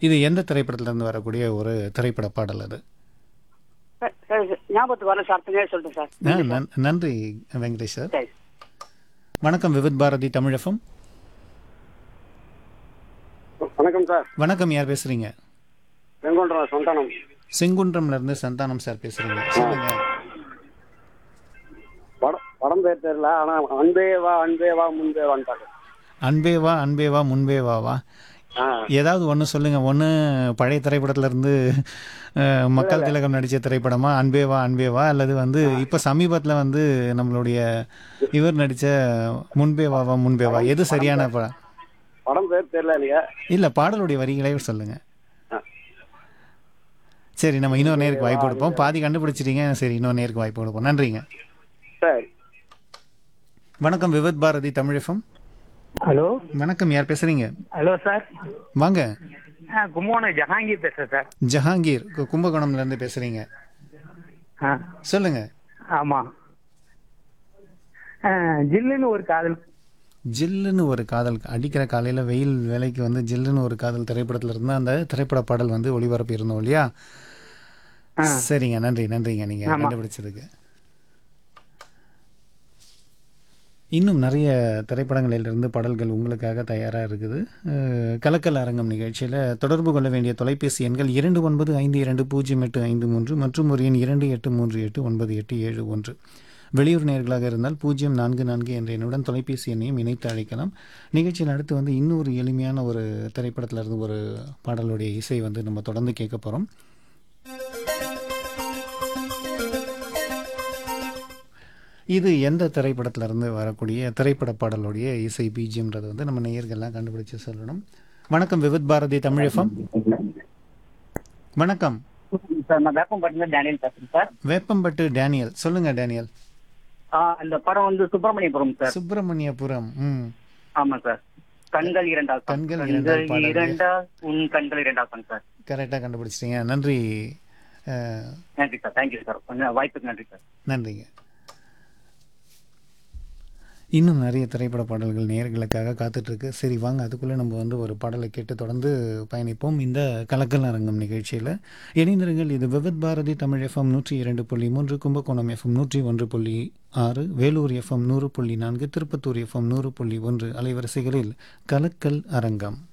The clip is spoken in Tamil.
இது எந்த திரைப்படத்திலிருந்து வரக்கூடிய ஒரு திரைப்பட பாடல் அது சார் சரி சார் ஞாபகத்துக்கு வரல சார் அடுத்த நேரம் சொல்லிட்டேன் சார் ஆ, நன்- நன்றி வெங்கடேஷ் சார் சரி வணக்கம் விவித் பாரதி தமிழகம் வணக்கம் சார் வணக்கம் யார் பேசுறீங்க வெங்கொன்றம் சந்தானம் செங்குன்றம்ல இருந்து சந்தானம் சார் பேசுறீங்க சொல்லுங்க படம் படம் பேர் தெரியல ஆனா அன்பே வா அன்பே வா முன்பே வான்ட்டாங்க அன்பே வா அன்பே வா முன்பே வா வா ஆ ஏதாவது ஒன்று சொல்லுங்க ஒன்று பழைய திரைப்படத்துல இருந்து அஹ், மக்கள் திலகம் நடித்த திரைப்படமா அன்பே வா அன்பே வா அல்லது வந்து இப்போ சமீபத்தில் வந்து நம்மளுடைய இவர் நடித்த முன்பே வா வா முன்பே வா எது சரியான படம் படம் பேர் தெரியல நீங்க இல்லை பாடலுடைய வரிகளே சொல்லுங்க ஆ. சரி நம்ம இன்னொரு நேருக்கு வாய்ப்பு கொடுப்போம் பாதி கண்டுபிடிச்சிட்டீங்க சரி இன்னொரு நேருக்கு வாய்ப்பு கொடுப்போம் நன்றிங்க சரி வணக்கம் விவித் பாரதி தமிழகம் ஹலோ வணக்கம் யார் பேசுறீங்க ஹலோ சார் வாங்க ஆ கும்பகோணம் ஜஹாங்கீர் பேசுகிறேன் சார் ஜஹாங்கீர் கு- கும்பகோணம்ல இருந்து பேசுறீங்க ஆ சொல்லுங்க ஆமாம் ஜில்லுன்னு ஒரு காதல் ஜில்லுன்னு ஒரு காதல் அடிக்கிற காலையில் வெயில் வேலைக்கு வந்து ஜில்லுன்னு ஒரு காதல் திரைப்படத்தில் இருந்தால் அந்த திரைப்பட பாடல் வந்து ஒளிபரப்பு இருந்தோம் இல்லையா ஆ. சரிங்க நன்றி நன்றிங்க நீங்கள் ஆமா. கண்டுபிடிச்சதுக்கு இன்னும் நிறைய திரைப்படங்களிலிருந்து பாடல்கள் உங்களுக்காக தயாராக இருக்குது அஹ், கலக்கல் அரங்கம் நிகழ்ச்சியில் தொடர்பு கொள்ள வேண்டிய தொலைபேசி எண்கள் இரண்டு ஒன்பது ஐந்து இரண்டு பூஜ்ஜியம் எட்டு ஐந்து மூன்று மற்றும் ஒரு எண் இரண்டு எட்டு மூன்று எட்டு ஒன்பது எட்டு ஏழு ஒன்று வெளியூர் நேர்களாக இருந்தால் பூஜ்ஜியம் நான்கு நான்கு என்ற எண்ணுடன் தொலைபேசி எண்ணையும் இணைத்து அழைக்கலாம் நிகழ்ச்சியில் அடுத்து வந்து இன்னொரு எளிமையான ஒரு திரைப்படத்துல இருந்து ஒரு பாடலுடைய இசை வந்து நம்ம தொடர்ந்து கேட்க போகிறோம் இது எந்த திரைப்படத்துல இருந்து வரக்கூடிய திரைப்பட பாடலுடைய இசை பிஜிஎம்ன்றது வந்து நம்ம நேயர்கள்லாம் கண்டுபிடிச்சு சொல்லணும் வணக்கம் விவித் பாரதி தமிழகம் வணக்கம் சார் நான் வேப்பம்பட்டில டேனியல் பேசுறேன் சார் வேப்பம்பட்டு டேனியல் சொல்லுங்க டேனியல் ஆ, இந்த படம் வந்து சுப்பிரமணியபுரம் சார் சுப்பிரமணியபுரம் ம் ஆமா சார் கண்கள் இரண்டா song. கண்கள் இரண்டால் பாடல். இரண்டா உன் கண்கள் இரண்டா song சார் கரெக்டாக கண்டுபிடிச்சிட்டீங்க நன்றி அஹ், நன்றி சார் தேங்க்யூ சார் கொஞ்சம் வாய்ப்புக்கு நன்றி சார் நன்றிங்க இன்னும் நிறைய திரைப்பட பாடல்கள் நேயர்களுக்காக காத்துட்ருக்கு சரி வாங்க அதுக்குள்ளே நம்ம வந்து ஒரு பாடலை கேட்டு தொடர்ந்து பயணிப்போம் இந்த கலக்கல் அரங்கம் நிகழ்ச்சியில் இணைந்திருங்கள் இது விவித் பாரதி தமிழ் எஃப்எம் நூற்றி இரண்டு புள்ளி மூன்று கும்பகோணம் எஃப்எம் நூற்றி ஒன்று புள்ளி ஆறு வேலூர் எஃப்எம் நூறு புள்ளி நான்கு திருப்பத்தூர் எஃப்எம் நூறு புள்ளி ஒன்று அலைவரிசைகளில் கலக்கல் அரங்கம்